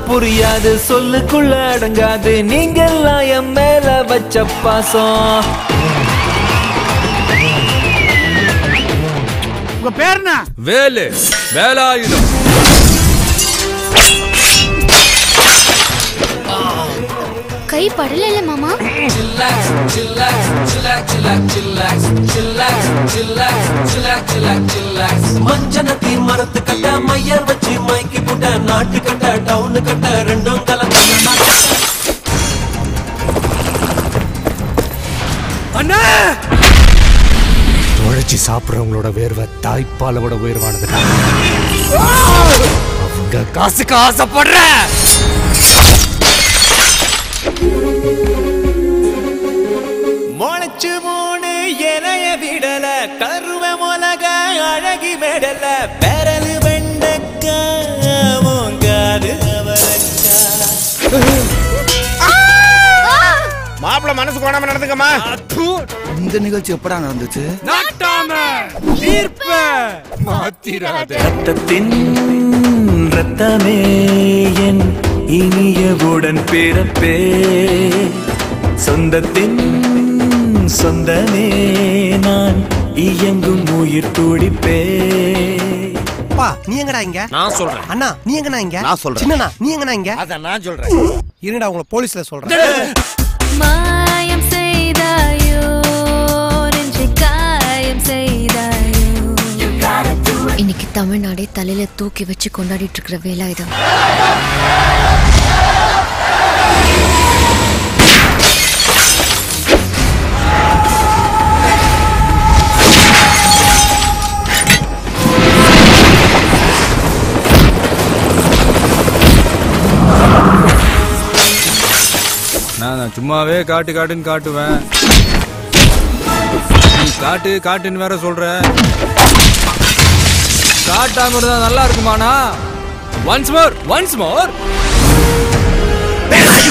புரியாது சொல்லுக்குள்ள அடங்காது நீங்கெல்லாம் என் மேல வச்ச பாசம் உங்க பேர் என்ன வேலு வேலாயுதம் கை படல மாமா மஞ்சனத்தி மரத்து கட்ட மையர் வச்சு மைக்கு புட்ட நாட்டு கட்ட டவுனு கட்ட ரெண்டும் கலந்து அண்ணா உழைச்சி சாப்பிடுறவங்களோட வேர்வை தாய்ப்பாலோட உயர்வானதுடா அவங்க காசுக்கு ஆசைப்படுற முளைச்சு மூணு இலைய விடல கருவ மிளக அழகி விடல பெரலு வெண்டக்கா மூங்காது அவரக்கா மாப்பிள்ள மனசு கோணாம நடந்துக்கமா இந்த நிகழ்ச்சி எப்படா நடந்துச்சு நாட்டாம தீர்ப்ப மாத்திராத ரத்தத்தின் ரத்தமே என் இனியவுடன் பிறப்பே சொந்தத்தின் சொந்தமே நான் இயங்கும் உயிர் துடிப்பே அப்பா நீ எங்கடா இங்க நான் சொல்றேன் அண்ணா நீ எங்கடா இங்க நான் சொல்றேன். சின்னண்ணா நீ எங்கடா இங்க அத நான் சொல்றேன் இருடா உங்களை போலீஸ்ல சொல்றேன் மாயம் செய்தாயோ நெஞ்சை காயம் செய்தாயோ இன்னைக்கு தமிழ்நாடே தலையில தூக்கி வச்சு கொண்டாடிட்டு இருக்கிற வேலாயுதம் நான் நான் சும்மாவே காட்டு காட்டுன்னு காட்டுவேன் நீ காட்டு காட்டுன்னு வேற சொல்ற காட்டாம இருந்தா நல்லா இருக்குமாண்ணா ஒன்ஸ் மோர் ஒன்ஸ் மோர்